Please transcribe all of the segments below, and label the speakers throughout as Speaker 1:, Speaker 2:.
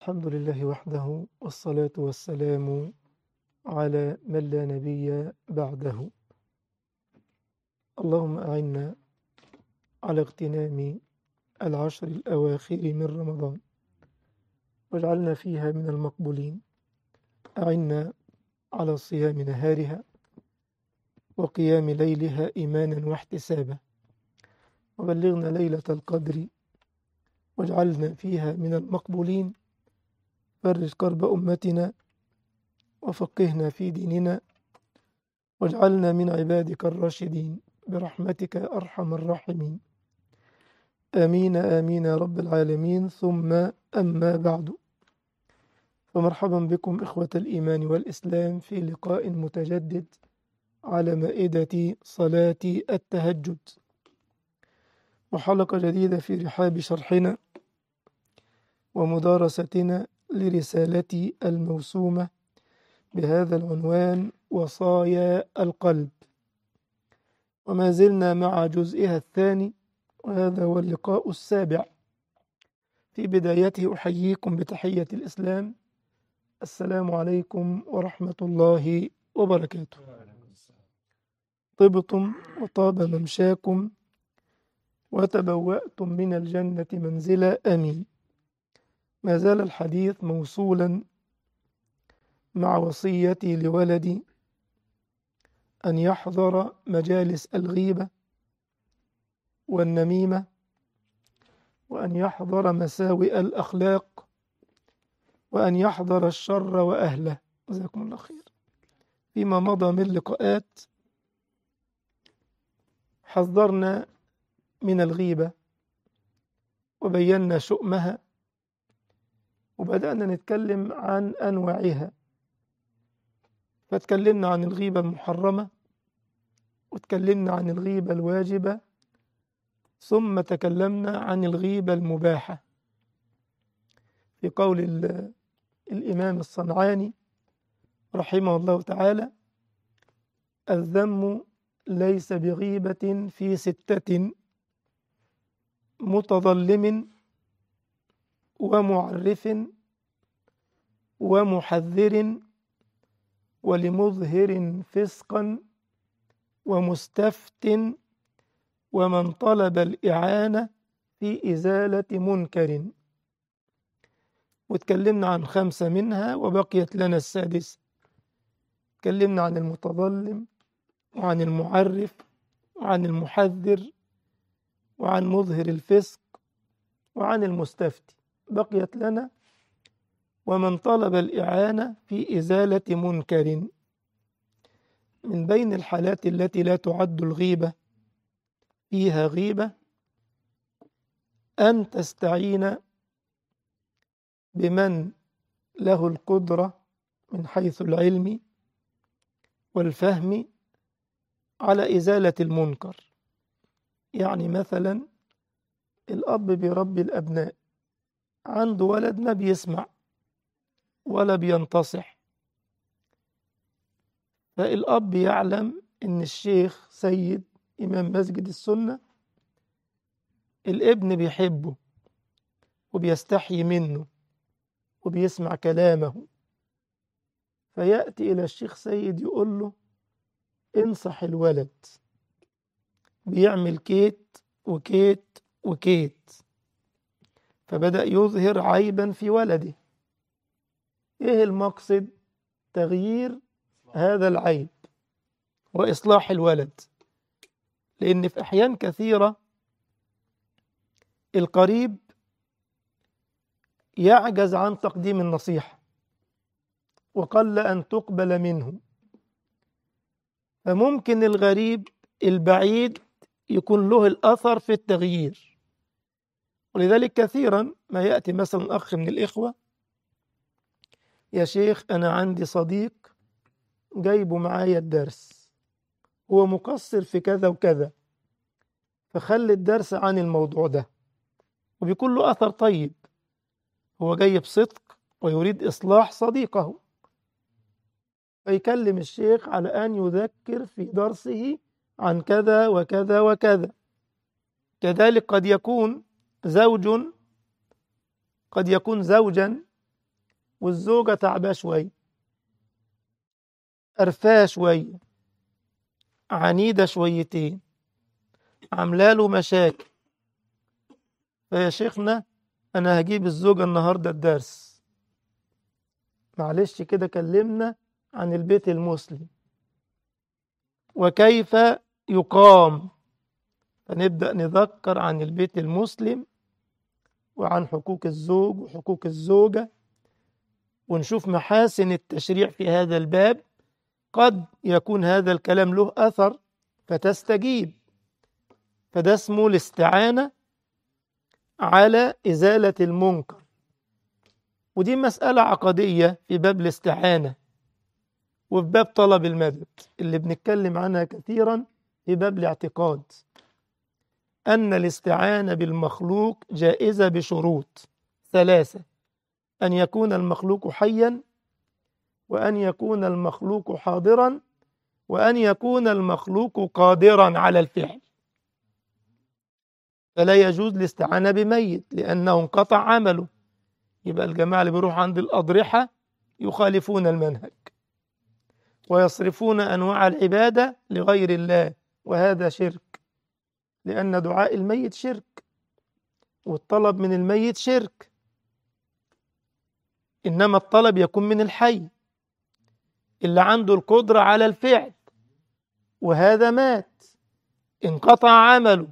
Speaker 1: الحمد لله وحده والصلاة والسلام على من لا نبي بعده اللهم أعنا على اغتنام العشر الأواخر من رمضان واجعلنا فيها من المقبولين أعنا على صيام نهارها وقيام ليلها إيمانا واحتسابا وبلغنا ليلة القدر واجعلنا فيها من المقبولين فرج كرب أمتنا وفقهنا في ديننا واجعلنا من عبادك الراشدين برحمتك يا أرحم الراحمين آمين آمين يا رب العالمين ثم أما بعد فمرحبا بكم إخوة الإيمان والإسلام في لقاء متجدد على مائدة صلاة التهجد وحلقة جديدة في رحاب شرحنا ومدارستنا لرسالتي الموسومة بهذا العنوان وصايا القلب وما زلنا مع جزئها الثاني وهذا هو اللقاء السابع في بدايته أحييكم بتحية الإسلام السلام عليكم ورحمة الله وبركاته طبتم وطاب ممشاكم وتبوأتم من الجنة منزلا آمين ما زال الحديث موصولا مع وصيتي لولدي أن يحضر مجالس الغيبة والنميمة وأن يحضر مساوئ الأخلاق وأن يحضر الشر وأهله جزاكم الله خير فيما مضى من لقاءات حذرنا من الغيبة وبينا شؤمها وبدأنا نتكلم عن أنواعها فتكلمنا عن الغيبة المحرمة وتكلمنا عن الغيبة الواجبة ثم تكلمنا عن الغيبة المباحة في قول الإمام الصنعاني رحمه الله تعالى الذم ليس بغيبة في ستة متظلم ومعرف ومحذر ولمظهر فسقا ومستفت ومن طلب الإعانة في إزالة منكر وتكلمنا عن خمسة منها وبقيت لنا السادسة تكلمنا عن المتظلم وعن المعرف وعن المحذر وعن مظهر الفسق وعن المستفتي بقيت لنا ومن طلب الإعانة في إزالة منكر من بين الحالات التي لا تعد الغيبة فيها غيبة أن تستعين بمن له القدرة من حيث العلم والفهم على إزالة المنكر يعني مثلا الأب بيربي الأبناء عنده ولد ما بيسمع ولا بينتصح فالأب يعلم إن الشيخ سيد إمام مسجد السنة الابن بيحبه وبيستحي منه وبيسمع كلامه فيأتي إلى الشيخ سيد يقول له انصح الولد بيعمل كيت وكيت وكيت فبدأ يظهر عيبا في ولده ايه المقصد تغيير هذا العيب وإصلاح الولد لأن في أحيان كثيرة القريب يعجز عن تقديم النصيحة وقل أن تقبل منه فممكن الغريب البعيد يكون له الأثر في التغيير ولذلك كثيرا ما يأتي مثلا أخ من الإخوة يا شيخ أنا عندي صديق جايبه معايا الدرس هو مقصر في كذا وكذا فخلي الدرس عن الموضوع ده وبيكون له أثر طيب هو جاي بصدق ويريد إصلاح صديقه فيكلم الشيخ على أن يذكر في درسه عن كذا وكذا وكذا كذلك قد يكون زوج قد يكون زوجا والزوجة تعباه شوية قرفاه شوية عنيدة شويتين عاملاله مشاكل فيا شيخنا أنا هجيب الزوجة النهاردة الدرس معلش كده كلمنا عن البيت المسلم وكيف يقام فنبدأ نذكر عن البيت المسلم وعن حقوق الزوج وحقوق الزوجة ونشوف محاسن التشريع في هذا الباب قد يكون هذا الكلام له أثر فتستجيب فده اسمه الاستعانة على إزالة المنكر ودي مسألة عقدية في باب الاستعانة وفي باب طلب المدد اللي بنتكلم عنها كثيرا في باب الاعتقاد أن الاستعانة بالمخلوق جائزة بشروط ثلاثة أن يكون المخلوق حيا وأن يكون المخلوق حاضرا وأن يكون المخلوق قادرا على الفعل فلا يجوز الاستعانة بميت لأنه انقطع عمله يبقى الجماعة اللي بيروح عند الأضرحة يخالفون المنهج ويصرفون أنواع العبادة لغير الله وهذا شرك لأن دعاء الميت شرك والطلب من الميت شرك إنما الطلب يكون من الحي اللي عنده القدرة على الفعل وهذا مات انقطع عمله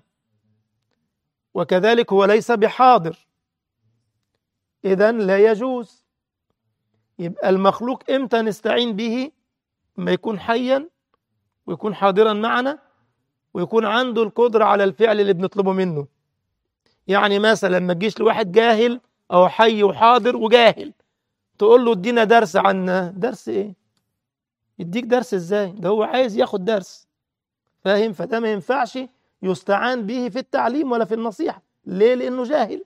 Speaker 1: وكذلك هو ليس بحاضر إذا لا يجوز يبقى المخلوق إمتى نستعين به ما يكون حيا ويكون حاضرا معنا ويكون عنده القدرة على الفعل اللي بنطلبه منه يعني مثلا ما تجيش لواحد جاهل أو حي وحاضر وجاهل تقول له ادينا درس عن درس ايه يديك درس ازاي ده هو عايز ياخد درس فاهم فده ما ينفعش يستعان به في التعليم ولا في النصيحة ليه لأنه جاهل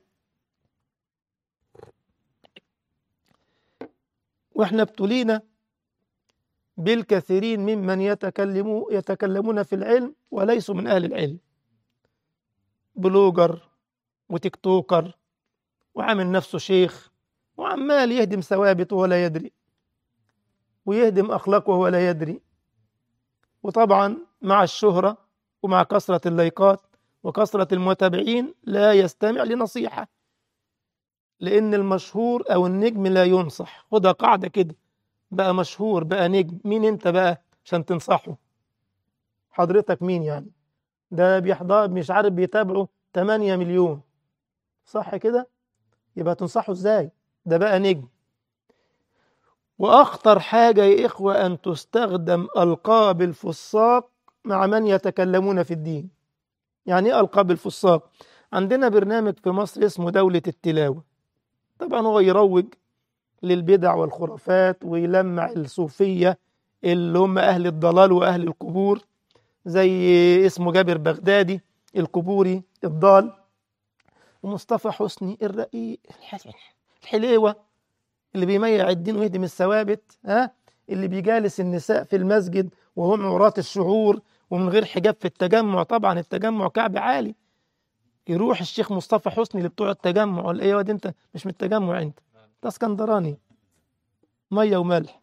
Speaker 1: واحنا ابتلينا بالكثيرين ممن يتكلموا يتكلمون في العلم وليسوا من أهل العلم بلوجر وتيك توكر وعامل نفسه شيخ وعمال يهدم ثوابت وهو لا يدري ويهدم أخلاقه وهو لا يدري وطبعا مع الشهرة ومع كثرة اللايكات وكثرة المتابعين لا يستمع لنصيحة لأن المشهور أو النجم لا ينصح خدها قاعدة كده بقى مشهور بقى نجم مين أنت بقى عشان تنصحه حضرتك مين يعني ده بيحضر مش عارف بيتابعه 8 مليون صح كده يبقى تنصحه ازاي ده بقى نجم وأخطر حاجة يا إخوة أن تستخدم ألقاب الفساق مع من يتكلمون في الدين يعني إيه ألقاب الفساق عندنا برنامج في مصر اسمه دولة التلاوة طبعا هو يروج للبدع والخرافات ويلمع الصوفية اللي هم أهل الضلال وأهل القبور زي اسمه جابر بغدادي القبوري الضال ومصطفى حسني الرقيق الحليوة اللي بيميع الدين ويهدم الثوابت ها اللي بيجالس النساء في المسجد وهم عراة الشعور ومن غير حجاب في التجمع طبعا التجمع كعب عالي يروح الشيخ مصطفى حسني اللي بتوع التجمع ولا ايه يا واد انت مش من التجمع انت ده اسكندراني ميه وملح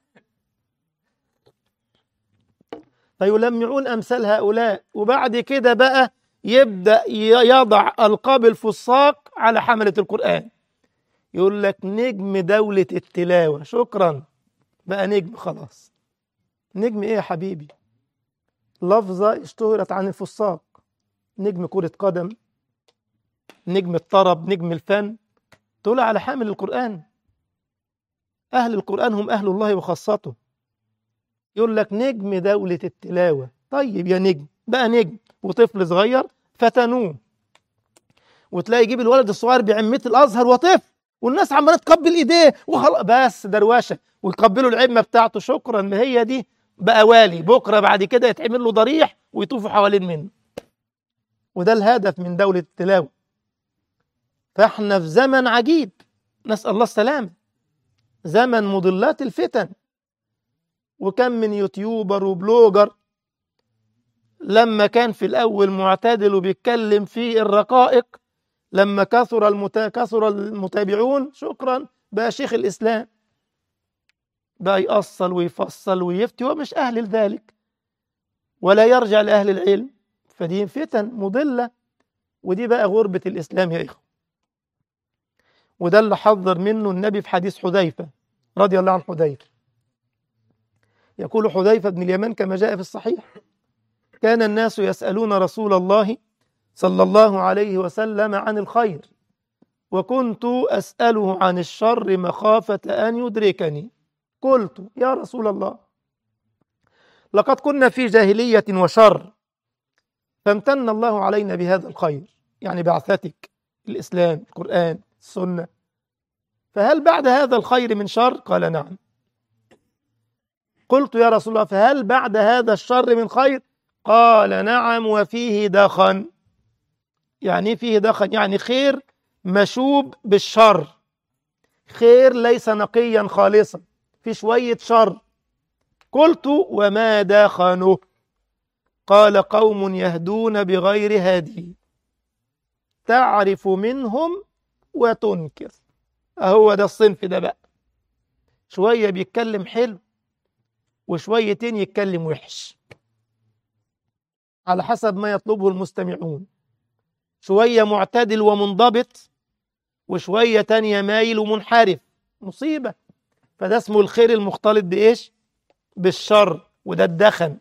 Speaker 1: فيلمعون امثال هؤلاء وبعد كده بقى يبدا يضع القاب الفساق على حمله القران يقول لك نجم دولة التلاوة شكرا بقى نجم خلاص نجم ايه يا حبيبي لفظة اشتهرت عن الفساق نجم كرة قدم نجم الطرب نجم الفن تقول على حامل القرآن أهل القرآن هم أهل الله وخاصته يقول لك نجم دولة التلاوة طيب يا نجم بقى نجم وطفل صغير فتنوه وتلاقي يجيب الولد الصغير بعمة الأزهر وطفل والناس عماله تقبل ايديه وخلاص بس دروشه ويقبلوا العمه بتاعته شكرا ما هي دي بقى والي بكره بعد كده يتعمل له ضريح ويطوفوا حوالين منه وده الهدف من دوله التلاوه فاحنا في زمن عجيب نسال الله السلامه زمن مضلات الفتن وكم من يوتيوبر وبلوجر لما كان في الاول معتدل وبيتكلم في الرقائق لما كثر المتا... كثر المتابعون شكرا بقى شيخ الاسلام بقى يأصل ويفصل ويفتي هو مش أهل لذلك ولا يرجع لأهل العلم فدي فتن مضلة ودي بقى غربة الإسلام يا إخوة وده اللي حذر منه النبي في حديث حذيفة رضي الله عن حذيفة يقول حذيفة بن اليمان كما جاء في الصحيح كان الناس يسألون رسول الله صلى الله عليه وسلم عن الخير وكنت أسأله عن الشر مخافة أن يدركني قلت يا رسول الله لقد كنا في جاهلية وشر فامتن الله علينا بهذا الخير يعني بعثتك الإسلام القرآن السنة فهل بعد هذا الخير من شر قال نعم قلت يا رسول الله فهل بعد هذا الشر من خير قال نعم وفيه دخن يعني فيه دخن يعني خير مشوب بالشر خير ليس نقيا خالصا في شوية شر قلت وما دخنه قال قوم يهدون بغير هادي تعرف منهم وتنكر أهو ده الصنف ده بقى شوية بيتكلم حلو وشويتين يتكلم وحش على حسب ما يطلبه المستمعون شوية معتدل ومنضبط وشوية تانية مايل ومنحرف مصيبة فده اسمه الخير المختلط بإيش بالشر وده الدخن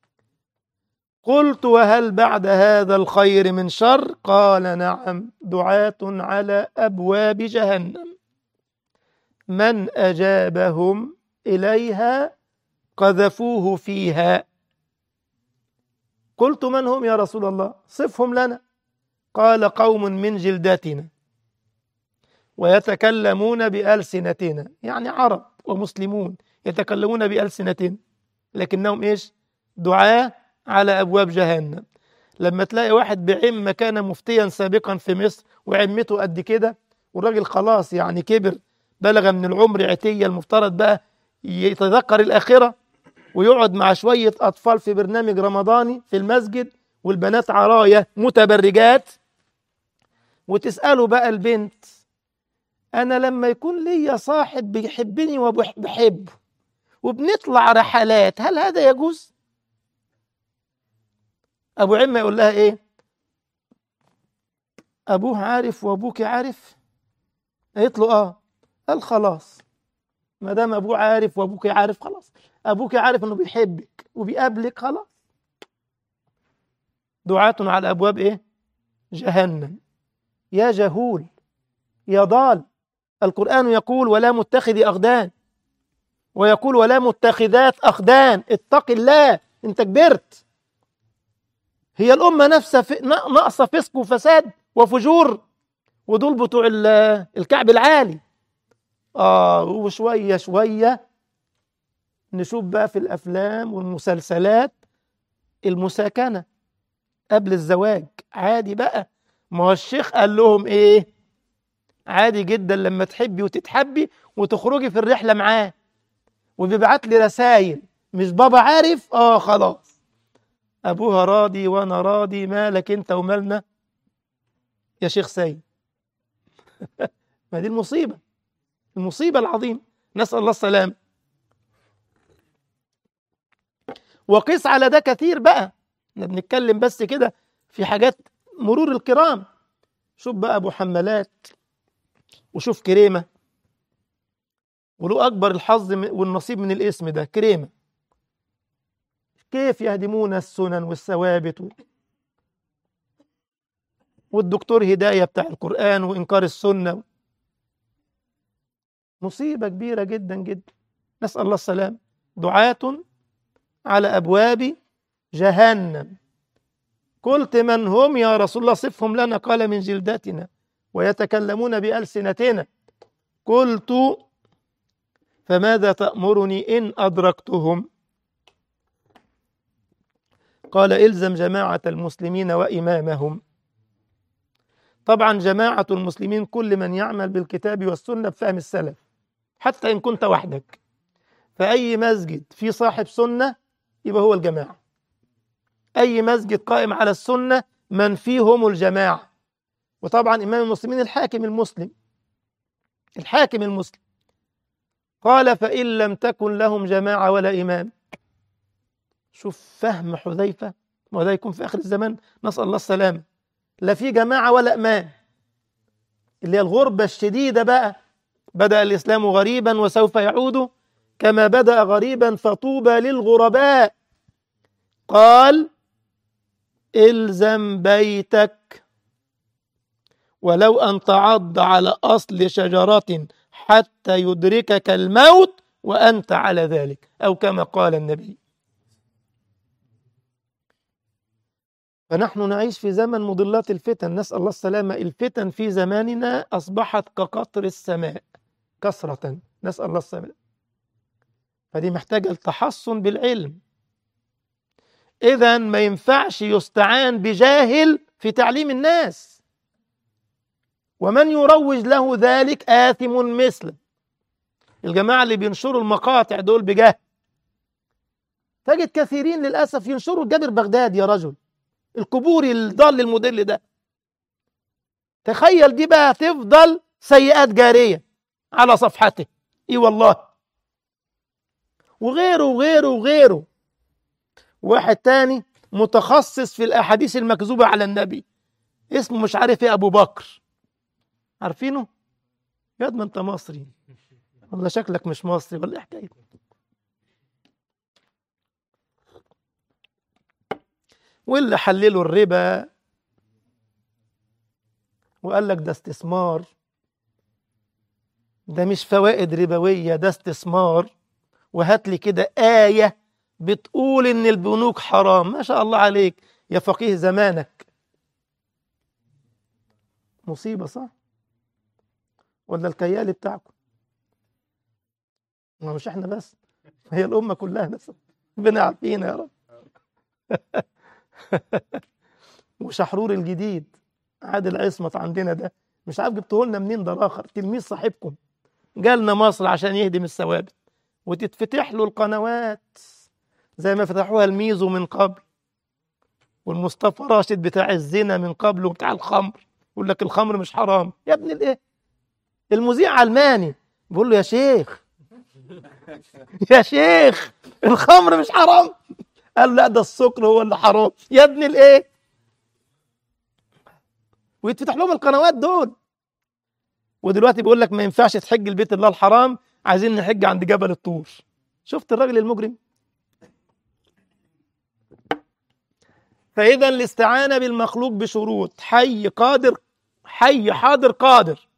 Speaker 1: قلت وهل بعد هذا الخير من شر قال نعم دعاة على أبواب جهنم من أجابهم إليها قذفوه فيها قلت من هم يا رسول الله صفهم لنا قال قوم من جلدتنا ويتكلمون بألسنتنا يعني عرب ومسلمون يتكلمون بألسنتنا لكنهم إيش دعاة على أبواب جهنم لما تلاقي واحد بعمة كان مفتيا سابقا في مصر وعمته قد كده والراجل خلاص يعني كبر بلغ من العمر عتية المفترض بقى يتذكر الآخرة ويقعد مع شوية أطفال في برنامج رمضاني في المسجد والبنات عراية متبرجات وتسأله بقى البنت أنا لما يكون ليا صاحب بيحبني وبحبه وبنطلع رحلات هل هذا يجوز؟ أبو عمة يقول لها إيه؟ أبوه عارف وأبوك عارف؟ قالت له آه قال خلاص ما دام أبوه عارف وأبوك عارف خلاص أبوك عارف إنه بيحبك وبيقابلك خلاص دعاة على أبواب إيه؟ جهنم يا جهول يا ضال القرآن يقول ولا متخذ أخدان ويقول ولا متخذات أخدان اتق الله أنت كبرت هي الأمة نفسها في ناقصة فسق وفساد وفجور ودول بتوع الكعب العالي آه وشوية شوية نشوف بقى في الأفلام والمسلسلات المساكنة قبل الزواج عادي بقى ما هو الشيخ قال لهم إيه عادي جدا لما تحبي وتتحبي وتخرجي في الرحلة معاه وبيبعت لي رسائل مش بابا عارف اه خلاص ابوها راضي وانا راضي مالك انت ومالنا يا شيخ سيد ما دي المصيبة المصيبة العظيمة نسأل الله السلام وقيس على ده كثير بقى احنا بنتكلم بس كده في حاجات مرور الكرام شوف بقى ابو حمالات وشوف كريمة وله أكبر الحظ والنصيب من الاسم ده كريمة كيف يهدمون السنن والثوابت والدكتور هداية بتاع القرآن وإنكار السنة مصيبة كبيرة جدا جدا نسأل الله السلام دعاة على أبواب جهنم قلت من هم يا رسول الله صفهم لنا قال من جلدتنا ويتكلمون بألسنتنا قلت فماذا تأمرني إن أدركتهم قال إلزم جماعة المسلمين وإمامهم طبعا جماعة المسلمين كل من يعمل بالكتاب والسنة بفهم السلف حتى إن كنت وحدك فأي مسجد في صاحب سنة يبقى هو الجماعة أي مسجد قائم على السنة من فيهم الجماعة وطبعا إمام المسلمين الحاكم المسلم الحاكم المسلم قال فإن لم تكن لهم جماعة ولا إمام شوف فهم حذيفة وده يكون في آخر الزمان نسأل الله السلامة لا في جماعة ولا إمام اللي هي الغربة الشديدة بقى بدأ الإسلام غريبا وسوف يعود كما بدأ غريبا فطوبى للغرباء قال الزم بيتك ولو أن تعض على أصل شجرة حتى يدركك الموت وأنت على ذلك أو كما قال النبي فنحن نعيش في زمن مضلات الفتن نسأل الله السلامة الفتن في زماننا أصبحت كقطر السماء كثرة نسأل الله السلامة فدي محتاجة التحصن بالعلم إذا ما ينفعش يستعان بجاهل في تعليم الناس ومن يروج له ذلك آثم مثله الجماعة اللي بينشروا المقاطع دول بجهل تجد كثيرين للأسف ينشروا جابر بغداد يا رجل الكبوري الضال المدل ده تخيل دي بقى تفضل سيئات جارية على صفحته اي والله وغيره وغيره وغيره واحد تاني متخصص في الأحاديث المكذوبة على النبي اسمه مش عارف ايه أبو بكر عارفينه؟ ياد ما انت مصري والله شكلك مش مصري ولا ايه حكايتك واللي حللوا الربا وقال لك ده استثمار ده مش فوائد ربوية ده استثمار وهات لي كده آية بتقول إن البنوك حرام ما شاء الله عليك يا فقيه زمانك مصيبة صح ولا الكيال بتاعكم ما مش احنا بس هي الأمة كلها بس ربنا عارفين يا رب وشحرور الجديد عادل عصمت عندنا ده مش عارف جبته لنا منين ده اخر تلميذ صاحبكم جالنا مصر عشان يهدم الثوابت وتتفتح له القنوات زي ما فتحوها الميزو من قبل والمصطفى راشد بتاع الزنا من قبل وبتاع الخمر يقول لك الخمر مش حرام يا ابن الايه المذيع علماني بيقول له يا شيخ يا شيخ الخمر مش حرام قال لا ده السكر هو اللي حرام يا ابن الايه ويتفتح لهم القنوات دول ودلوقتي بيقول لك ما ينفعش تحج البيت الله الحرام عايزين نحج عند جبل الطور شفت الراجل المجرم فإذا الاستعانة بالمخلوق بشروط حي قادر حي حاضر قادر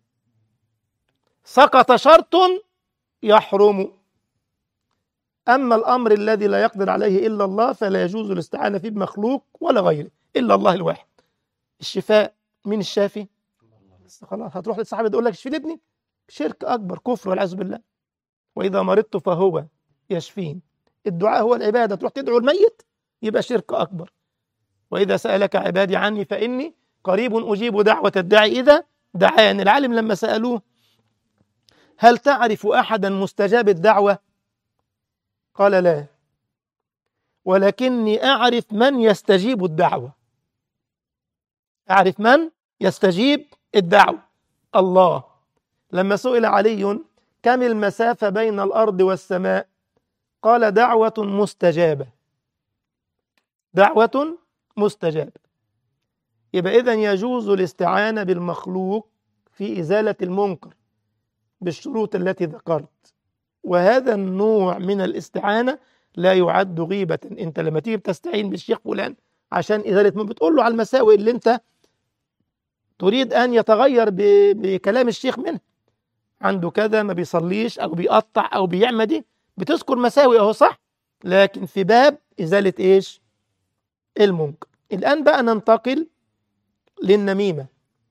Speaker 1: سقط شرط يحرم أما الأمر الذي لا يقدر عليه إلا الله فلا يجوز الاستعانة فيه بمخلوق ولا غيره إلا الله الواحد الشفاء من الشافي خلاص هتروح للصحابة تقول لك اشفي ابني شرك أكبر كفر والعياذ بالله وإذا مرضت فهو يشفين الدعاء هو العبادة تروح تدعو الميت يبقى شرك أكبر وإذا سألك عبادي عني فإني قريب أجيب دعوة الداعي إذا دعاني العالم لما سألوه هل تعرف أحدا مستجاب الدعوة قال لا ولكني أعرف من يستجيب الدعوة أعرف من يستجيب الدعوة الله لما سئل علي كم المسافة بين الأرض والسماء قال دعوة مستجابة دعوة مستجابة يبقى إذن يجوز الاستعانة بالمخلوق في إزالة المنكر بالشروط التي ذكرت وهذا النوع من الاستعانة لا يعد غيبة انت لما تيجي بتستعين بالشيخ فلان عشان إزالة من بتقول له على المساوئ اللي انت تريد أن يتغير بكلام الشيخ منه عنده كذا ما بيصليش أو بيقطع أو بيعمل دي بتذكر مساوئ أهو صح لكن في باب إزالة إيش المنكر الآن بقى ننتقل للنميمة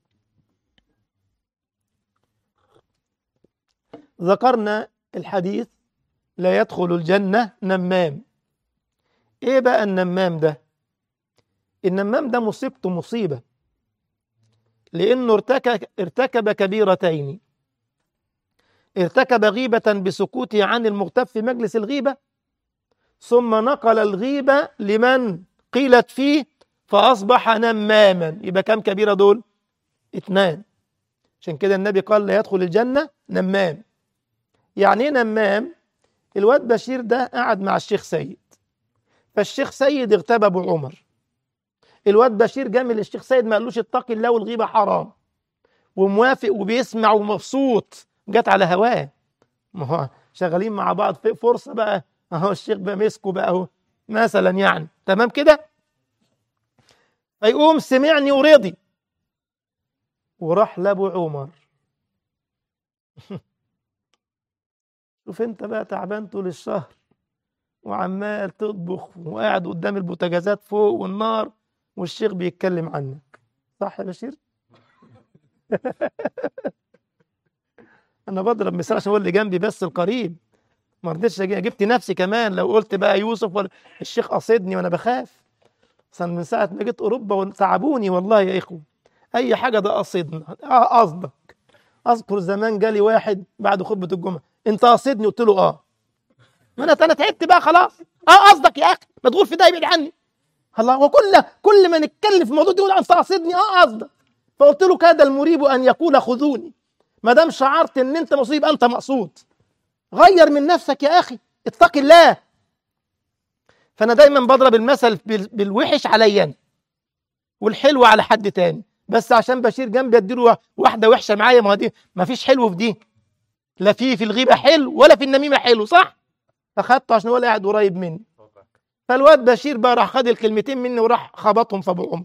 Speaker 1: ذكرنا الحديث لا يدخل الجنة نمام ايه بقى النمام ده النمام ده مصيبته مصيبة لأنه ارتكب, ارتكب كبيرتين ارتكب غيبة بسكوته عن المغتاب في مجلس الغيبة ثم نقل الغيبة لمن قيلت فيه فأصبح نماما يبقى كم كبيرة دول اثنان عشان كده النبي قال لا يدخل الجنة نمام يعني ايه نمام الواد بشير ده قعد مع الشيخ سيد فالشيخ سيد اغتاب ابو عمر الواد بشير جامل الشيخ سيد ما قالوش اتقي الله والغيبه حرام وموافق وبيسمع ومبسوط جت على هواه ما هو شغالين مع بعض في فرصه بقى اهو الشيخ بقى مسكه بقى اهو مثلا يعني تمام كده فيقوم سمعني ورضي وراح لابو عمر شوف انت بقى تعبان طول الشهر وعمال تطبخ وقاعد قدام البوتاجازات فوق والنار والشيخ بيتكلم عنك صح يا بشير انا بضرب مثال عشان هو اللي جنبي بس القريب ما رضيتش أجي- جبت نفسي كمان لو قلت بقى يوسف ولا الشيخ قصدني وانا بخاف اصلا من ساعه ما جيت اوروبا وتعبوني والله يا اخوه اي حاجه ده قصدنا اه قصدك اذكر زمان جالي واحد بعد خطبه الجمعه انت قصدني قلت له اه ما انا انا تعبت بقى خلاص اه قصدك يا اخي ما تقول في ده يبعد عني الله وكل كل ما نتكلم في موضوع تقول انت قصدني اه قصدك فقلت له كاد المريب ان يقول خذوني ما دام شعرت ان انت مصيب انت مقصود غير من نفسك يا اخي اتق الله فانا دايما بضرب المثل بال- بالوحش عليا أنا، والحلو على حد تاني بس عشان بشير جنبي اديله واحده وحشه معايا ما هو دي ما فيش حلو في دي لا في في الغيبه حلو ولا في النميمه حلو صح فخدته عشان هو اللي قاعد قريب مني فالواد بشير بقى راح خد الكلمتين مني وراح خبطهم في ابو عمر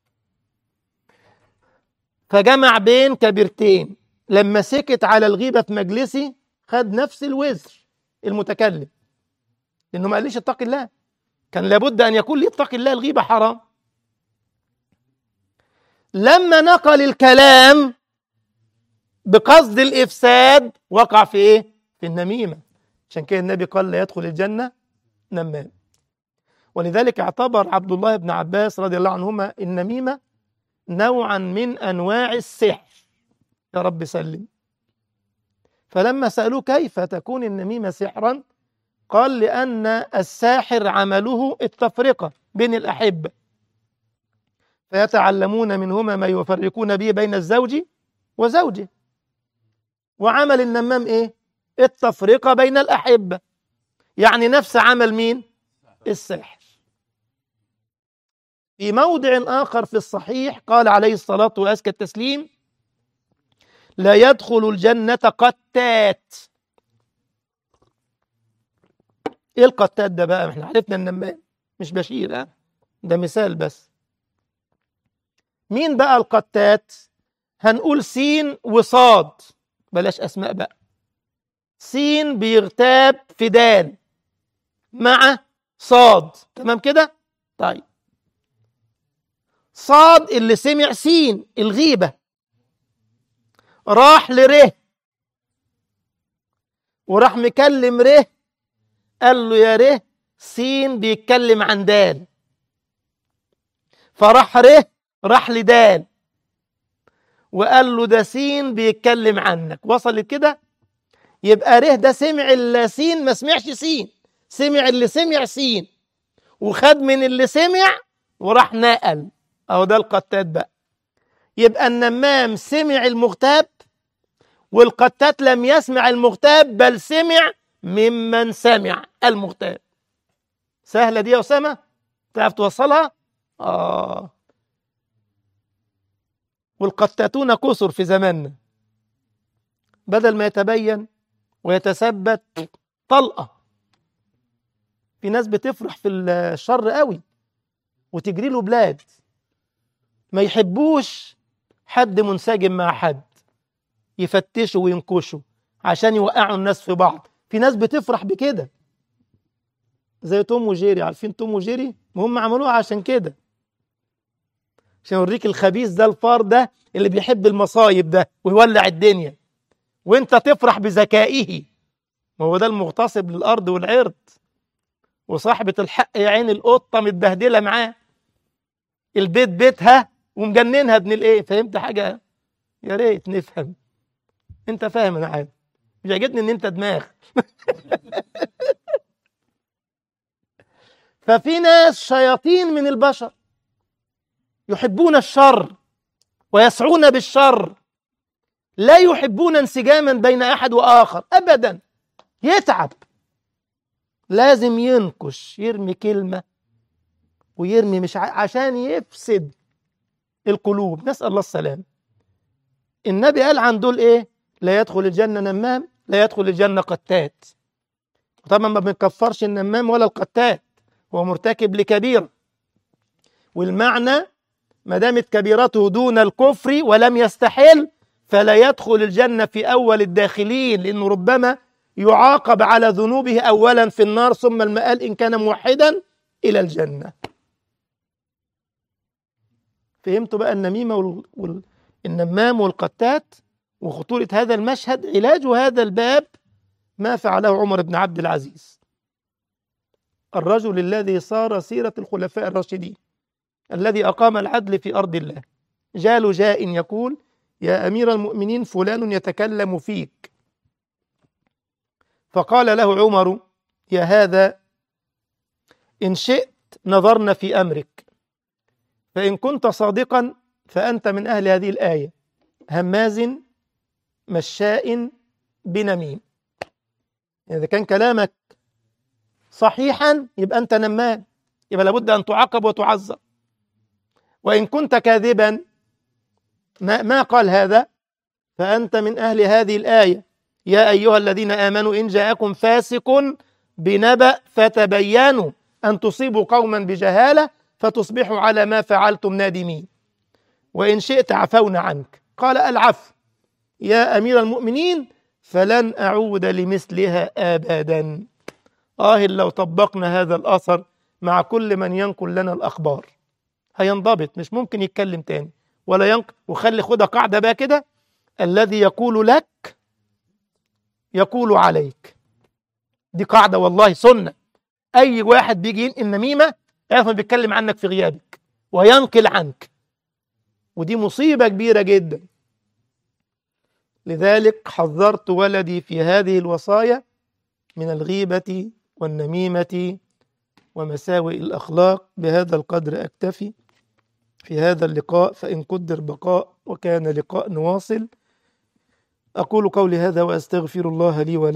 Speaker 1: فجمع بين كبيرتين لما سكت على الغيبه في مجلسي خد نفس الوزر المتكلم لانه ما قاليش اتق الله كان لابد ان يكون لي اتق الله الغيبه حرام لما نقل الكلام بقصد الافساد وقع في ايه في النميمه عشان كده النبي قال لا يدخل الجنه نمام ولذلك اعتبر عبد الله بن عباس رضي الله عنهما النميمه نوعا من انواع السحر يا رب سلم فلما سالوه كيف تكون النميمه سحرا قال لان الساحر عمله التفرقه بين الاحبه فيتعلمون منهما ما يفرقون به بين الزوج وزوجه وعمل النمام ايه التفرقه بين الاحبه يعني نفس عمل مين الساحر في موضع اخر في الصحيح قال عليه الصلاه وازكى التسليم لا يدخل الجنه قتات ايه القتات ده بقى احنا عرفنا النمام مش بشير ها ده مثال بس مين بقى القتات هنقول سين وصاد بلاش اسماء بقى سين بيغتاب في دال مع صاد تمام كده طيب صاد اللي سمع سين الغيبة راح لره وراح مكلم ره قال له يا ره سين بيتكلم عن دال فراح ره راح لدال وقال له ده سين بيتكلم عنك وصلت كده يبقى ره ده سمع اللي سين ما سمعش سين سمع اللي سمع سين وخد من اللي سمع وراح نقل اهو ده القتات بقى يبقى النمام سمع المغتاب والقتات لم يسمع المغتاب بل سمع ممن سمع المغتاب سهلة دي يا أسامة تعرف توصلها آه والقتاتون كثر في زماننا بدل ما يتبين ويتثبت طلقة في ناس بتفرح في الشر قوي وتجري له بلاد ما يحبوش حد منسجم مع حد يفتشوا وينكشوا عشان يوقعوا الناس في بعض في ناس بتفرح بكده زي توم وجيري عارفين توم وجيري ما هم عملوها عشان كده عشان اوريك الخبيث ده الفار ده اللي بيحب المصايب ده ويولع الدنيا وانت تفرح بذكائه ما هو ده المغتصب للارض والعرض وصاحبة الحق يا عين القطة متبهدلة معاه البيت بيتها ومجننها ابن الايه فهمت حاجة يا ريت نفهم انت فاهم انا عارف مش عاجبني ان انت دماغ ففي ناس شياطين من البشر يحبون الشر ويسعون بالشر لا يحبون انسجاما بين احد واخر ابدا يتعب لازم ينكش يرمي كلمة ويرمي مش ع... عشان يفسد القلوب نسأل الله السلام النبي قال عن دول ايه لا يدخل الجنة نمام لا يدخل الجنة قتات طبعا ما بنكفرش النمام ولا القتات هو مرتكب لكبيرة والمعنى ما دامت كبيرته دون الكفر ولم يستحل فلا يدخل الجنة في أول الداخلين لأنه ربما يعاقب على ذنوبه أولا في النار ثم المآل إن كان موحدا إلى الجنة فهمتوا بقى النميمة وال... وال... النمام والقتات وخطورة هذا المشهد علاج هذا الباب ما فعله عمر بن عبد العزيز الرجل الذي صار سيرة الخلفاء الراشدين الذي أقام العدل في أرض الله جاء جاء يقول يا أمير المؤمنين فلان يتكلم فيك فقال له عمر يا هذا إن شئت نظرنا في أمرك فإن كنت صادقا فأنت من أهل هذه الآية هماز مشاء بنميم إذا كان كلامك صحيحا يبقى أنت نمام يبقى لابد أن تعاقب وتعذر وإن كنت كاذبا ما, ما قال هذا فأنت من أهل هذه الآية يا أيها الذين آمنوا إن جاءكم فاسق بنبأ فتبينوا أن تصيبوا قوما بجهالة فتصبحوا على ما فعلتم نادمين وإن شئت عفونا عنك قال العفو يا أمير المؤمنين فلن أعود لمثلها أبدا آه لو طبقنا هذا الأثر مع كل من ينقل لنا الأخبار هينضبط مش ممكن يتكلم تاني ولا ينقل وخلي خدها قاعدة بقى كده الذي يقول لك يقول عليك دي قاعدة والله سنة أي واحد بيجي ينقل نميمة اعرف بيتكلم عنك في غيابك وينقل عنك ودي مصيبة كبيرة جدا لذلك حذرت ولدي في هذه الوصايا من الغيبة والنميمة ومساوئ الأخلاق بهذا القدر أكتفي في هذا اللقاء فإن قدر بقاء وكان لقاء نواصل أقول قولي هذا وأستغفر الله لي ولكم